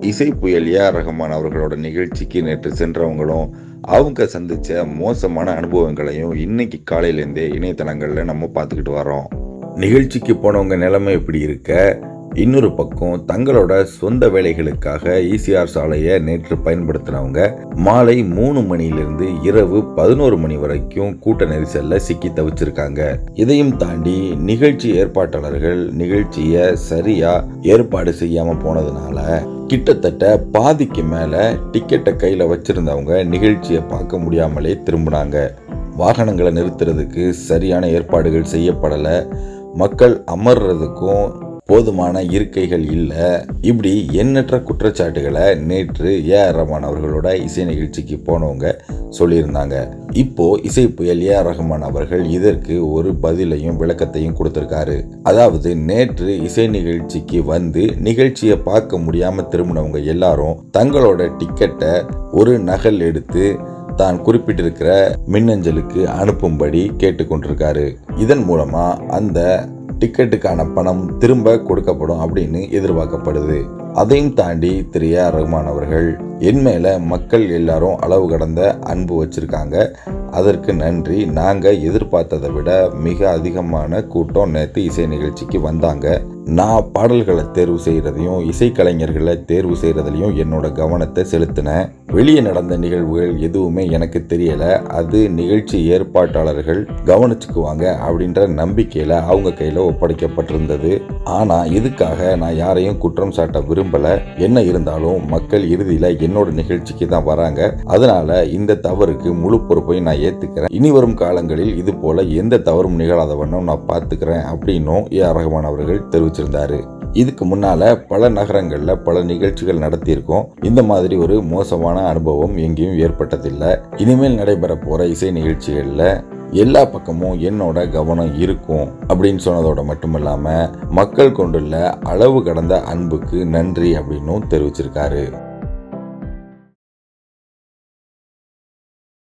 இசை புயல் A R Rahman அவர்களோட நிகழ்ச்சிக்கு நேற்று சென்றவங்களும் அவங்க சந்திச்ச மோசமான அனுபவங்களையும் இன்னைக்கு காலையிலேருந்தே இணையதளங்களில் நம்ம பார்த்துக்கிட்டு வரோம் நிகழ்ச்சிக்கு போனவங்க நிலைமை எப்படி இருக்க இன்னொரு பக்கம் தங்களோட சொந்த வேலைகளுக்காக ஈசிஆர் சாலையை நேற்று பயன்படுத்தினவங்க மாலை மூணு மணியிலிருந்து இரவு பதினோரு மணி வரைக்கும் கூட்ட நெரிசல்ல சிக்கி தவிச்சிருக்காங்க இதையும் தாண்டி நிகழ்ச்சி ஏற்பாட்டாளர்கள் நிகழ்ச்சியை சரியா ஏற்பாடு செய்யாம போனதுனால கிட்டத்தட்ட பாதிக்கு மேல டிக்கெட்டை கையில வச்சிருந்தவங்க நிகழ்ச்சியை பார்க்க முடியாமலே திரும்பினாங்க வாகனங்களை நிறுத்துறதுக்கு சரியான ஏற்பாடுகள் செய்யப்படலை மக்கள் அமர்றதுக்கும் போதுமான இருக்கைகள் இல்லை இப்படி எண்ணற்ற குற்றச்சாட்டுகளை நேற்று ஏ ஆர் ரஹ்மான் அவர்களோட இசை நிகழ்ச்சிக்கு போனவங்க சொல்லியிருந்தாங்க இப்போ இசை புயல் ஏ ஆர் ரஹ்மான் அவர்கள் இதற்கு ஒரு பதிலையும் விளக்கத்தையும் கொடுத்திருக்காரு அதாவது நேற்று இசை நிகழ்ச்சிக்கு வந்து நிகழ்ச்சியை பார்க்க முடியாம திரும்பினவங்க எல்லாரும் தங்களோட டிக்கெட்டை ஒரு நகல் எடுத்து தான் குறிப்பிட்டிருக்கிற மின்னஞ்சலுக்கு அனுப்பும்படி கேட்டுக்கொண்டிருக்காரு இதன் மூலமா அந்த டிக்கெட்டுக்கான பணம் திரும்ப கொடுக்கப்படும் அப்படின்னு எதிர்பார்க்கப்படுது அதையும் தாண்டி திரு ஏ ஆர் ரஹ்மான் அவர்கள் என் மேல மக்கள் எல்லாரும் அளவு கடந்த அன்பு வச்சிருக்காங்க அதற்கு நன்றி நாங்க எதிர்பார்த்ததை விட மிக அதிகமான கூட்டம் நேற்று இசை நிகழ்ச்சிக்கு வந்தாங்க நான் பாடல்களை தேர்வு செய்யறதையும் இசைக்கலைஞர்களை தேர்வு செய்யறதுலையும் என்னோட கவனத்தை செலுத்தினேன் வெளியே நடந்த நிகழ்வுகள் எதுவுமே எனக்கு தெரியல அது நிகழ்ச்சி ஏற்பாட்டாளர்கள் கவனிச்சுக்குவாங்க அப்படின்ற நம்பிக்கையில அவங்க கையில ஒப்படைக்கப்பட்டிருந்தது ஆனா இதுக்காக நான் யாரையும் குற்றம் சாட்ட விரும்பல என்ன இருந்தாலும் மக்கள் இறுதியில என்னோட நிகழ்ச்சிக்கு தான் வராங்க அதனால இந்த தவறுக்கு முழு பொறுப்பையும் நான் ஏத்துக்கிறேன் இனி வரும் காலங்களில் இது போல எந்த தவறும் நிகழாத வண்ணம் நான் பார்த்துக்கிறேன் அப்படின்னும் ஏ ஆர் ரஹ்மான் அவர்கள் தெரிவிச்சிருந்தாரு இதுக்கு முன்னால பல நகரங்கள்ல பல நிகழ்ச்சிகள் நடத்தியிருக்கோம் இந்த மாதிரி ஒரு மோசமான அனுபவம் எங்கேயும் ஏற்பட்டதில்லை இனிமேல் நடைபெற போற இசை நிகழ்ச்சிகள்ல எல்லா பக்கமும் என்னோட கவனம் இருக்கும் அப்படின்னு சொன்னதோட மட்டுமில்லாம மக்கள் கொண்டுள்ள அளவு கடந்த அன்புக்கு நன்றி அப்படின்னும் தெரிவிச்சிருக்காரு